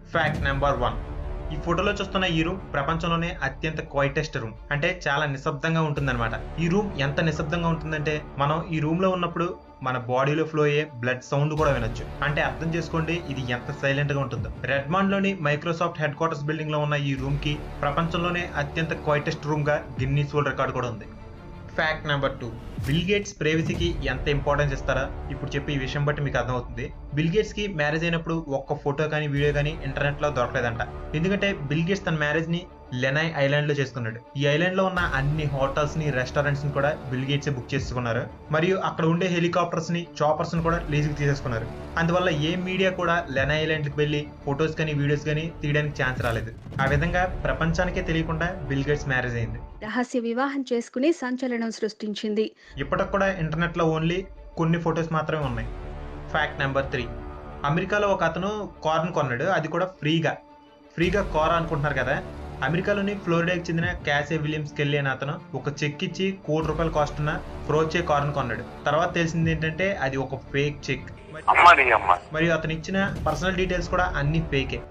fact number one ఈ ఫోటోలో చూస్తున్న ఈ రూమ్ ప్రపంచంలోనే అత్యంత క్వైటెస్ట్ రూమ్ అంటే చాలా నిశ్శబ్దంగా ఉంటుందన్నమాట ఈ రూమ్ ఎంత నిశ్శబ్దంగా ఉంటుందంటే మనం ఈ రూమ్ లో ఉన్నప్పుడు మన బాడీలో ఫ్లో అయ్యే బ్లడ్ సౌండ్ కూడా వినొచ్చు అంటే అర్థం చేసుకోండి ఇది ఎంత సైలెంట్ గా ఉంటుందో రెడ్మాండ్ లోని మైక్రోసాఫ్ట్ హెడ్ క్వార్టర్స్ బిల్డింగ్ లో ఉన్న ఈ రూమ్ కి ప్రపంచంలోనే అత్యంత క్వైటెస్ట్ రూమ్ గా గిన్నీస్ వరల్డ్ రికార్డ్ కూడా ఉంది fact number two Bill Gates ప్రైవసీకి ఎంత ఇంపార్టెన్స్ ఇస్తారా ఇప్పుడు చెప్పి ఈ విషయం బట్టి మీకు అర్థమవుతుంది బిల్ గేట్స్ కి మ్యారేజ్ అయినప్పుడు ఒక్క ఫోటో కానీ వీడియో కానీ ఇంటర్నెట్ లో దొరకలేదంట ఎందుకంటే బిల్ గేట్స్ తన మ్యారేజ్ ని లెనాయ్ ఐలాండ్ లో చేసుకున్నాడు ఈ ఐలాండ్ లో ఉన్న అన్ని హోటల్స్ ని రెస్టారెంట్స్ ని కూడా బిల్ గేట్స్ బుక్ చేసుకున్నారు మరియు అక్కడ ఉండే హెలికాప్టర్స్ ని చాపర్స్ ని కూడా లీజుకి తీసేసుకున్నారు అందువల్ల ఏ మీడియా కూడా లెనా ఐలాండ్ కి వెళ్ళి ఫొటోస్ కానీ వీడియోస్ కానీ తీయడానికి ఛాన్స్ రాలేదు ఆ విధంగా ప్రపంచానికే తెలియకుండా బిల్ గేట్స్ మ్యారేజ్ అయింది రహస్య వివాహం చేసుకుని సంచలనం సృష్టించింది ఇప్పటికి కూడా ఇంటర్నెట్లో ఓన్లీ కొన్ని ఫొటోస్ మాత్రమే ఉన్నాయి ఫ్యాక్ట్ నెంబర్ త్రీ అమెరికాలో ఒక అతను కార్న్ కొన్నాడు అది కూడా ఫ్రీగా ఫ్రీగా కార్ అనుకుంటున్నారు కదా అమెరికాలోని ఫ్లోరిడాకి చెందిన క్యాసే విలియమ్స్ కెళ్ళి అనే అతను ఒక చెక్ ఇచ్చి కోటి రూపాయలు కాస్ట్ ఉన్న ఫ్రోచే కార్న్ కొన్నాడు తర్వాత తెలిసింది ఏంటంటే అది ఒక ఫేక్ చెక్ అమ్మని అమ్మ మరియు అతను ఇచ్చిన పర్సనల్ డీటెయిల్స్ కూడా అన్ని ఫేకే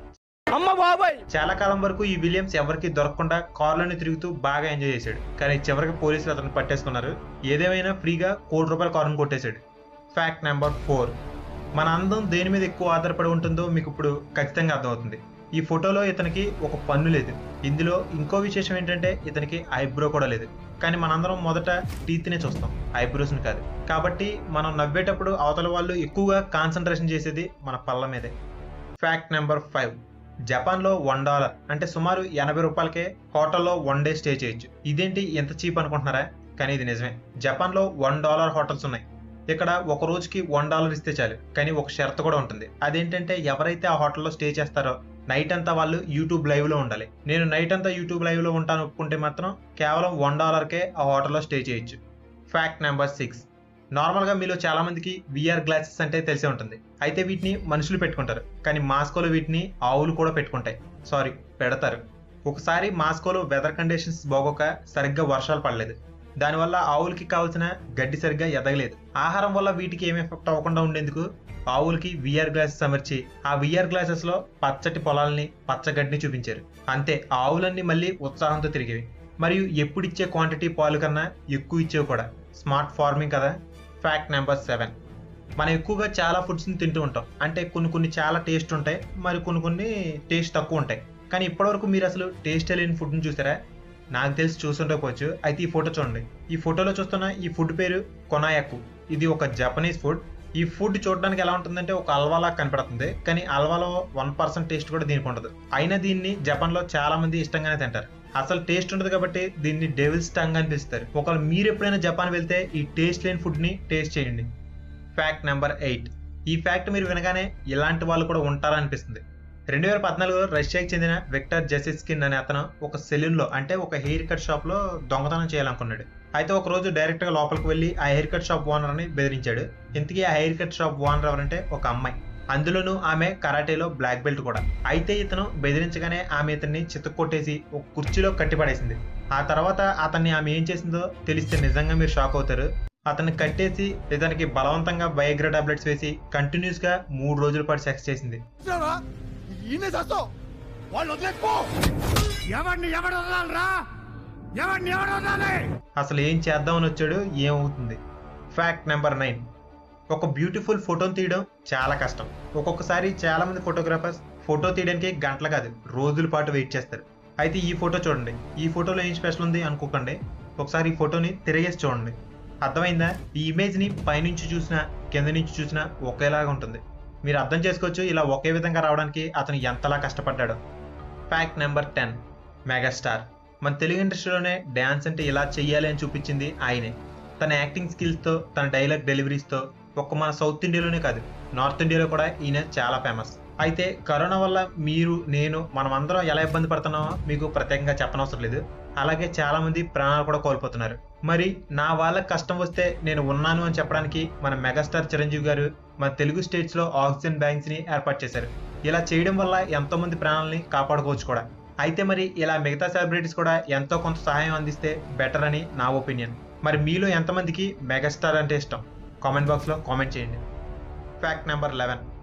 చాలా కాలం వరకు ఈ విలియమ్స్ ఎవరికి దొరకకుండా కార్లోనే తిరుగుతూ బాగా ఎంజాయ్ చేశాడు కానీ చివరికి పోలీసులు అతను పట్టేసుకున్నారు ఏదేమైనా ఫ్రీగా కోటి రూపాయల కారును కొట్టేశాడు ఫ్యాక్ట్ నెంబర్ ఫోర్ మన అందం దేని మీద ఎక్కువ ఆధారపడి ఉంటుందో మీకు ఇప్పుడు ఖచ్చితంగా అర్థమవుతుంది ఈ ఫోటోలో ఇతనికి ఒక పన్ను లేదు ఇందులో ఇంకో విశేషం ఏంటంటే ఇతనికి ఐబ్రో కూడా లేదు కానీ మనందరం మొదట టీత్నే చూస్తాం ఐబ్రోస్ని కాదు కాబట్టి మనం నవ్వేటప్పుడు అవతల వాళ్ళు ఎక్కువగా కాన్సన్ట్రేషన్ చేసేది మన పళ్ళ మీదే ఫ్యాక్ట్ నెంబర్ ఫైవ్ జపాన్లో వన్ డాలర్ అంటే సుమారు ఎనభై రూపాయలకే హోటల్లో వన్ డే స్టే చేయొచ్చు ఇదేంటి ఎంత చీప్ అనుకుంటున్నారా కానీ ఇది నిజమే జపాన్లో వన్ డాలర్ హోటల్స్ ఉన్నాయి ఇక్కడ ఒక రోజుకి వన్ డాలర్ ఇస్తే చాలు కానీ ఒక షరతు కూడా ఉంటుంది అదేంటంటే ఎవరైతే ఆ హోటల్లో స్టే చేస్తారో నైట్ అంతా వాళ్ళు యూట్యూబ్ లైవ్ లో ఉండాలి నేను నైట్ అంతా యూట్యూబ్ లైవ్ లో ఉంటాను ఒప్పుకుంటే మాత్రం కేవలం వన్ డాలర్కే ఆ హోటల్లో స్టే చేయొచ్చు ఫ్యాక్ట్ నెంబర్ సిక్స్ నార్మల్గా మీలో చాలా మందికి విఆర్ గ్లాసెస్ అంటే తెలిసే ఉంటుంది అయితే వీటిని మనుషులు పెట్టుకుంటారు కానీ మాస్కోలో వీటిని ఆవులు కూడా పెట్టుకుంటాయి సారీ పెడతారు ఒకసారి మాస్కోలో వెదర్ కండిషన్స్ బాగోక సరిగ్గా వర్షాలు పడలేదు దానివల్ల ఆవులకి కావాల్సిన గడ్డి సరిగ్గా ఎదగలేదు ఆహారం వల్ల వీటికి ఏమి ఎఫెక్ట్ అవ్వకుండా ఉండేందుకు ఆవులకి విఆర్ గ్లాసెస్ అమర్చి ఆ విఆర్ గ్లాసెస్ లో పచ్చటి పొలాల్ని పచ్చగడ్డిని చూపించారు అంతే ఆవులన్నీ మళ్ళీ ఉత్సాహంతో తిరిగేవి మరియు ఎప్పుడు ఇచ్చే క్వాంటిటీ పాలు కన్నా ఎక్కువ ఇచ్చేవి కూడా స్మార్ట్ ఫార్మింగ్ కదా ఫ్యాక్ట్ నెంబర్ సెవెన్ మనం ఎక్కువగా చాలా ఫుడ్స్ని తింటూ ఉంటాం అంటే కొన్ని కొన్ని చాలా టేస్ట్ ఉంటాయి మరి కొన్ని కొన్ని టేస్ట్ తక్కువ ఉంటాయి కానీ ఇప్పటివరకు మీరు అసలు టేస్ట్ లేని ఫుడ్ని చూసారా నాకు తెలిసి చూసుండకపోవచ్చు అయితే ఈ ఫోటో చూడండి ఈ ఫోటోలో చూస్తున్న ఈ ఫుడ్ పేరు కొనాయక్కు ఇది ఒక జపనీస్ ఫుడ్ ఈ ఫుడ్ చూడడానికి ఎలా ఉంటుందంటే ఒక అల్వాలా కనపడుతుంది కానీ అల్వాలో వన్ పర్సెంట్ టేస్ట్ కూడా దీనికి ఉండదు అయినా దీన్ని జపాన్లో చాలా మంది ఇష్టంగానే తింటారు అసలు టేస్ట్ ఉండదు కాబట్టి దీన్ని డెవిల్స్ టంగ్ అని పిలుస్తారు ఒకవేళ మీరు ఎప్పుడైనా జపాన్ వెళ్తే ఈ టేస్ట్ లేని ఫుడ్ ని టేస్ట్ చేయండి ఫ్యాక్ట్ నెంబర్ ఎయిట్ ఈ ఫ్యాక్ట్ మీరు వినగానే ఇలాంటి వాళ్ళు కూడా ఉంటారా అనిపిస్తుంది రెండు వేల పద్నాలుగులో రష్యాకి చెందిన విక్టర్ జెసిస్కిన్ అనే అతను ఒక సెలూన్ లో అంటే ఒక హెయిర్ కట్ షాప్ లో దొంగతనం చేయాలనుకున్నాడు అయితే ఒక రోజు డైరెక్ట్ గా లోపలికి వెళ్ళి ఆ హెయిర్ కట్ షాప్ ఓనర్ ని బెదిరించాడు ఇంతకీ ఆ హెయిర్ కట్ షాప్ ఓనర్ ఎవరంటే ఒక అమ్మాయి అందులోనూ ఆమె కరాటేలో బ్లాక్ బెల్ట్ కూడా అయితే ఇతను బెదిరించగానే ఆమె ఇతన్ని చితక్కొట్టేసి ఒక కుర్చీలో కట్టిపడేసింది ఆ తర్వాత అతన్ని ఆమె ఏం చేసిందో తెలిస్తే నిజంగా మీరు షాక్ అవుతారు అతన్ని కట్టేసి ఇతనికి బలవంతంగా బయోగ్రా టాబ్లెట్స్ వేసి కంటిన్యూస్ గా మూడు రోజుల పాటు సెక్స్ చేసింది ఈయనే చేస్తావు వాళ్ళు వదిలేసుకో ఎవరిని ఎవడు వదలాలరా ఎవరిని ఎవడు వదలాలి అసలు ఏం చేద్దామని వచ్చాడు ఏమవుతుంది ఫ్యాక్ట్ నెంబర్ నైన్ ఒక బ్యూటిఫుల్ ఫోటోని తీయడం చాలా కష్టం ఒక్కొక్కసారి చాలా మంది ఫోటోగ్రాఫర్స్ ఫోటో తీయడానికి గంటలు కాదు రోజుల పాటు వెయిట్ చేస్తారు అయితే ఈ ఫోటో చూడండి ఈ ఫోటోలో ఏం స్పెషల్ ఉంది అనుకోకండి ఒకసారి ఈ ఫోటోని తిరిగేసి చూడండి అర్థమైందా ఈ ఇమేజ్ని పైనుంచి చూసినా కింద నుంచి చూసినా ఒకేలాగా ఉంటుంది మీరు అర్థం చేసుకోవచ్చు ఇలా ఒకే విధంగా రావడానికి అతను ఎంతలా కష్టపడ్డాడో ఫ్యాక్ట్ నెంబర్ టెన్ మెగాస్టార్ మన తెలుగు ఇండస్ట్రీలోనే డ్యాన్స్ అంటే ఇలా చెయ్యాలి అని చూపించింది ఆయనే తన యాక్టింగ్ స్కిల్స్తో తన డైలాగ్ డెలివరీస్తో ఒక్క మన సౌత్ ఇండియాలోనే కాదు నార్త్ ఇండియాలో కూడా ఈయన చాలా ఫేమస్ అయితే కరోనా వల్ల మీరు నేను మనం అందరం ఎలా ఇబ్బంది పడుతున్నామో మీకు ప్రత్యేకంగా చెప్పనవసరం లేదు అలాగే చాలా మంది ప్రాణాలు కూడా కోల్పోతున్నారు మరి నా వాళ్ళకి కష్టం వస్తే నేను ఉన్నాను అని చెప్పడానికి మన మెగాస్టార్ చిరంజీవి గారు మన తెలుగు స్టేట్స్ లో ఆక్సిజన్ బ్యాంక్స్ ని ఏర్పాటు చేశారు ఇలా చేయడం వల్ల ఎంతో మంది ప్రాణాలని కాపాడుకోవచ్చు కూడా అయితే మరి ఇలా మిగతా సెలబ్రిటీస్ కూడా ఎంతో కొంత సహాయం అందిస్తే బెటర్ అని నా ఒపీనియన్ మరి మీలో ఎంతమందికి మెగాస్టార్ అంటే ఇష్టం కామెంట్ బాక్స్లో కామెంట్ చేయండి ఫ్యాక్ట్ నెంబర్ లెవెన్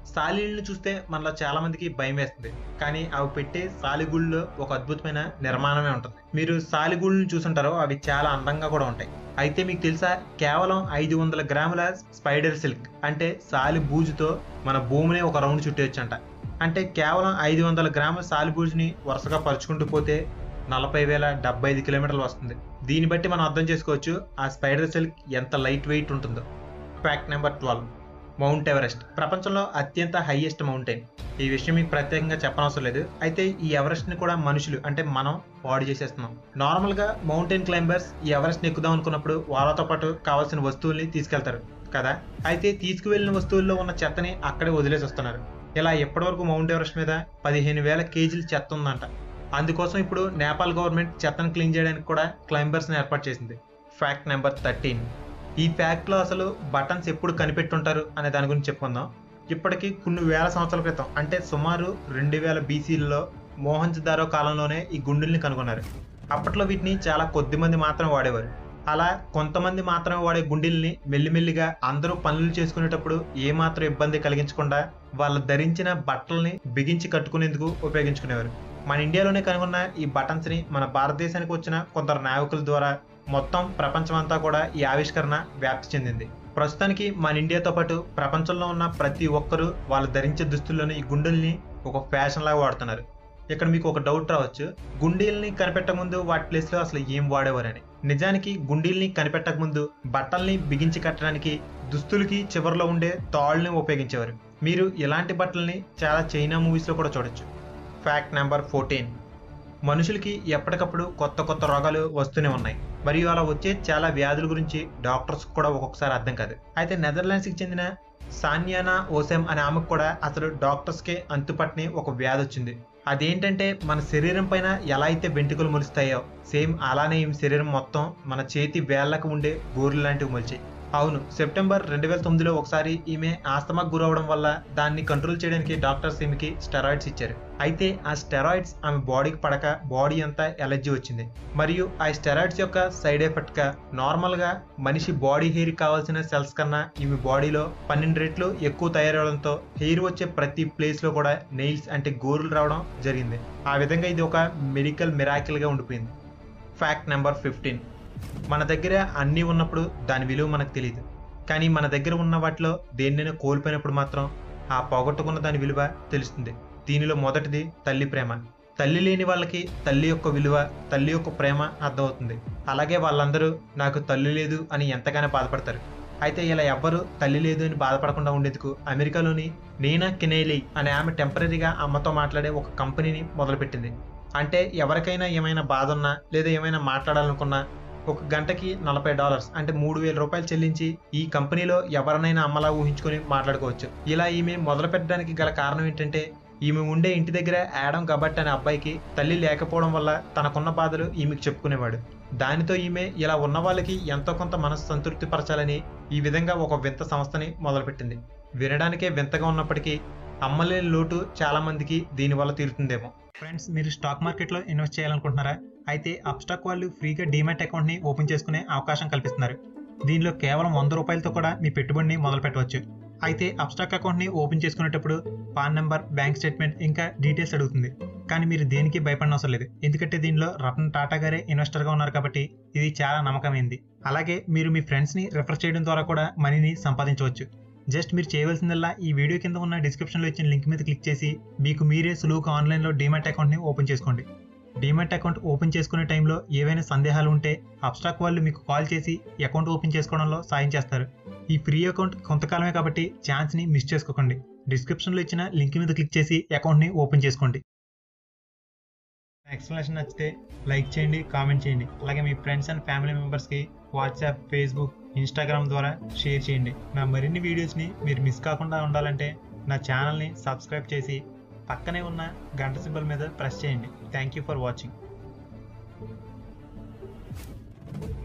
సాలీళ్ళని చూస్తే మనలో చాలా మందికి భయం వేస్తుంది కానీ అవి పెట్టే సాలిగుళ్ళు ఒక అద్భుతమైన నిర్మాణమే ఉంటుంది మీరు సాలిగుళ్ళని చూసుంటారో అవి చాలా అందంగా కూడా ఉంటాయి అయితే మీకు తెలుసా కేవలం ఐదు వందల గ్రాముల స్పైడర్ సిల్క్ అంటే సాలి బూజుతో మన భూమిని ఒక రౌండ్ చుట్టేయచ్చంట అంటే కేవలం ఐదు వందల గ్రాముల సాలి బూజుని వరుసగా పరుచుకుంటూ పోతే నలభై వేల డెబ్బై ఐదు కిలోమీటర్లు వస్తుంది దీన్ని బట్టి మనం అర్థం చేసుకోవచ్చు ఆ స్పైడర్ సిల్క్ ఎంత లైట్ వెయిట్ ఉంటుందో fact number twelve Mount Everest ప్రపంచంలో అత్యంత హైయెస్ట్ మౌంటైన్ ఈ విషయం మీకు ప్రత్యేకంగా చెప్పనవసరం లేదు అయితే ఈ ఎవరెస్ట్ ని కూడా మనుషులు అంటే మనం పాడు చేసేస్తున్నాం నార్మల్ గా మౌంటైన్ క్లైంబర్స్ ఈ ఎవరెస్ట్ ని ఎక్కుదాం అనుకున్నప్పుడు వాళ్ళతో పాటు కావాల్సిన వస్తువుల్ని తీసుకెళ్తారు కదా అయితే తీసుకువెళ్ళిన వస్తువుల్లో ఉన్న చెత్తని అక్కడే వదిలేసి వస్తున్నారు ఇలా ఎప్పటివరకు మౌంట్ ఎవరెస్ట్ మీద పదిహేను వేల కేజీలు చెత్త ఉందంట అందుకోసం ఇప్పుడు నేపాల్ గవర్నమెంట్ చెత్తను క్లీన్ చేయడానికి కూడా క్లైంబర్స్ ని ఏర్పాటు చేసింది ఫ్యాక్ట్ నెంబర్ థర్టీన్ ఈ ఫ్యాక్ట్ లో అసలు బటన్స్ ఎప్పుడు కనిపెట్టుంటారు అనే దాని గురించి చెప్పుకుందాం ఇప్పటికి కొన్ని వేల సంవత్సరాల క్రితం అంటే సుమారు రెండు వేల బీసీలో మోహన్జదారో కాలంలోనే ఈ గుండుల్ని కనుగొన్నారు అప్పట్లో వీటిని చాలా కొద్ది మంది మాత్రం వాడేవారు అలా కొంతమంది మాత్రమే వాడే గుండీల్ని మెల్లిమెల్లిగా అందరూ పనులు చేసుకునేటప్పుడు ఏమాత్రం ఇబ్బంది కలిగించకుండా వాళ్ళు ధరించిన బట్టల్ని బిగించి కట్టుకునేందుకు ఉపయోగించుకునేవారు మన ఇండియాలోనే కనుగొన్న ఈ బటన్స్ ని మన భారతదేశానికి వచ్చిన కొందరు నాయకుల ద్వారా మొత్తం ప్రపంచమంతా కూడా ఈ ఆవిష్కరణ వ్యాప్తి చెందింది ప్రస్తుతానికి మన ఇండియాతో పాటు ప్రపంచంలో ఉన్న ప్రతి ఒక్కరూ వాళ్ళు ధరించే దుస్తుల్లోని ఈ గుండెల్ని ఒక ఫ్యాషన్ లాగా వాడుతున్నారు ఇక్కడ మీకు ఒక డౌట్ రావచ్చు గుండీల్ని కనిపెట్టక ముందు వాటి ప్లేస్ లో అసలు ఏం వాడేవారని నిజానికి గుండీల్ని కనిపెట్టక ముందు బట్టల్ని బిగించి కట్టడానికి దుస్తులకి చివరిలో ఉండే తాళ్ళని ఉపయోగించేవారు మీరు ఇలాంటి బట్టల్ని చాలా చైనా మూవీస్ లో కూడా చూడొచ్చు ఫ్యాక్ట్ నెంబర్ ఫోర్టీన్ మనుషులకి ఎప్పటికప్పుడు కొత్త కొత్త రోగాలు వస్తూనే ఉన్నాయి మరియు అలా వచ్చే చాలా వ్యాధుల గురించి డాక్టర్స్ కూడా ఒక్కొక్కసారి అర్థం కాదు అయితే నెదర్లాండ్స్ కి చెందిన సాన్యానా ఓసెమ్ అనే ఆమెకు కూడా అసలు డాక్టర్స్ కే అంతుపట్టని ఒక వ్యాధి వచ్చింది అదేంటంటే మన శరీరం పైన ఎలా అయితే వెంట్రుకలు మొలుస్తాయో సేమ్ అలానే ఈ శరీరం మొత్తం మన చేతి వేళ్లకు ఉండే గోర్లు లాంటివి మొలిచాయి అవును సెప్టెంబర్ రెండు వేల తొమ్మిదిలో ఒకసారి ఈమె ఆస్తమాకు గురవడం వల్ల దాన్ని కంట్రోల్ చేయడానికి డాక్టర్స్ ఈమెకి స్టెరాయిడ్స్ ఇచ్చారు అయితే ఆ స్టెరాయిడ్స్ ఆమె బాడీకి పడక బాడీ అంతా ఎలర్జీ వచ్చింది మరియు ఆ స్టెరాయిడ్స్ యొక్క సైడ్ ఎఫెక్ట్ గా నార్మల్ గా మనిషి బాడీ హెయిర్ కావాల్సిన సెల్స్ కన్నా ఈమె బాడీలో పన్నెండు రెట్లు ఎక్కువ తయారవడంతో హెయిర్ వచ్చే ప్రతి ప్లేస్ లో కూడా నెయిల్స్ అంటే గోరులు రావడం జరిగింది ఆ విధంగా ఇది ఒక మెడికల్ మిరాకిల్ గా ఉండిపోయింది ఫ్యాక్ట్ నెంబర్ ఫిఫ్టీన్ మన దగ్గర అన్నీ ఉన్నప్పుడు దాని విలువ మనకు తెలియదు కానీ మన దగ్గర ఉన్న వాటిలో దేన్నైనా కోల్పోయినప్పుడు మాత్రం ఆ పోగొట్టుకున్న దాని విలువ తెలుస్తుంది దీనిలో మొదటిది తల్లి ప్రేమ తల్లి లేని వాళ్ళకి తల్లి యొక్క విలువ తల్లి యొక్క ప్రేమ అర్థమవుతుంది అలాగే వాళ్ళందరూ నాకు తల్లి లేదు అని ఎంతగానో బాధపడతారు అయితే ఇలా ఎవ్వరూ తల్లి లేదు అని బాధపడకుండా ఉండేందుకు అమెరికాలోని నీనా కెనేలీ అనే ఆమె టెంపరీగా అమ్మతో మాట్లాడే ఒక కంపెనీని మొదలుపెట్టింది అంటే ఎవరికైనా ఏమైనా బాధ ఉన్నా లేదా ఏమైనా మాట్లాడాలనుకున్నా ఒక గంటకి నలభై డాలర్స్ అంటే మూడు వేల రూపాయలు చెల్లించి ఈ కంపెనీలో ఎవరినైనా అమ్మలా ఊహించుకొని మాట్లాడుకోవచ్చు ఇలా ఈమె మొదలు పెట్టడానికి గల కారణం ఏంటంటే ఈమె ఉండే ఇంటి దగ్గర యాడమ్ గబట్ అనే అబ్బాయికి తల్లి లేకపోవడం వల్ల తనకున్న బాధలు ఈమెకు చెప్పుకునేవాడు దానితో ఈమె ఇలా ఉన్న వాళ్ళకి ఎంతో కొంత మనసు సంతృప్తి పరచాలని ఈ విధంగా ఒక వింత సంస్థని మొదలుపెట్టింది వినడానికే వింతగా ఉన్నప్పటికీ అమ్మలేని లోటు చాలా మందికి దీనివల్ల తీరుతుందేమో ఫ్రెండ్స్ మీరు స్టాక్ మార్కెట్లో ఇన్వెస్ట్ చేయాలనుకుంటున్నారా అయితే అప్స్టాక్ వాళ్ళు ఫ్రీగా డీమ్యాట్ అకౌంట్ని ఓపెన్ చేసుకునే అవకాశం కల్పిస్తున్నారు దీనిలో కేవలం వంద రూపాయలతో కూడా మీ పెట్టుబడిని మొదలు పెట్టవచ్చు అయితే అప్స్టాక్ అకౌంట్ని ఓపెన్ చేసుకునేటప్పుడు పాన్ నెంబర్ బ్యాంక్ స్టేట్మెంట్ ఇంకా డీటెయిల్స్ అడుగుతుంది కానీ మీరు దేనికి భయపడిన అవసరం లేదు ఎందుకంటే దీనిలో రతన్ టాటా గారే ఇన్వెస్టర్గా ఉన్నారు కాబట్టి ఇది చాలా నమ్మకమైంది అలాగే మీరు మీ ఫ్రెండ్స్ని రెఫర్ చేయడం ద్వారా కూడా మనీని సంపాదించవచ్చు జస్ట్ మీరు చేయవలసిందల్లా ఈ వీడియో కింద ఉన్న డిస్క్రిప్షన్లో ఇచ్చిన లింక్ మీద క్లిక్ చేసి మీకు మీరే సులువుగా ఆన్లైన్లో డీమ్యాట్ అకౌంట్ని ఓపెన్ చేసుకోండి డీమ్యాట్ అకౌంట్ ఓపెన్ చేసుకునే టైంలో ఏవైనా సందేహాలు ఉంటే అబ్స్టాక్ వాళ్ళు మీకు కాల్ చేసి అకౌంట్ ఓపెన్ చేసుకోవడంలో సాయం చేస్తారు ఈ ఫ్రీ అకౌంట్ కొంతకాలమే కాబట్టి ఛాన్స్ని మిస్ చేసుకోకండి డిస్క్రిప్షన్లో ఇచ్చిన లింక్ మీద క్లిక్ చేసి అకౌంట్ని ఓపెన్ చేసుకోండి ఎక్స్ప్లెనేషన్ నచ్చితే లైక్ చేయండి కామెంట్ చేయండి అలాగే మీ ఫ్రెండ్స్ అండ్ ఫ్యామిలీ మెంబర్స్కి వాట్సాప్ ఫేస్బుక్ ఇన్స్టాగ్రామ్ ద్వారా షేర్ చేయండి నా మరిన్ని వీడియోస్ని మీరు మిస్ కాకుండా ఉండాలంటే నా ఛానల్ని సబ్స్క్రైబ్ చేసి పక్కనే ఉన్న గంట సింబల్ మీద ప్రెస్ చేయండి థ్యాంక్ యూ ఫర్ వాచింగ్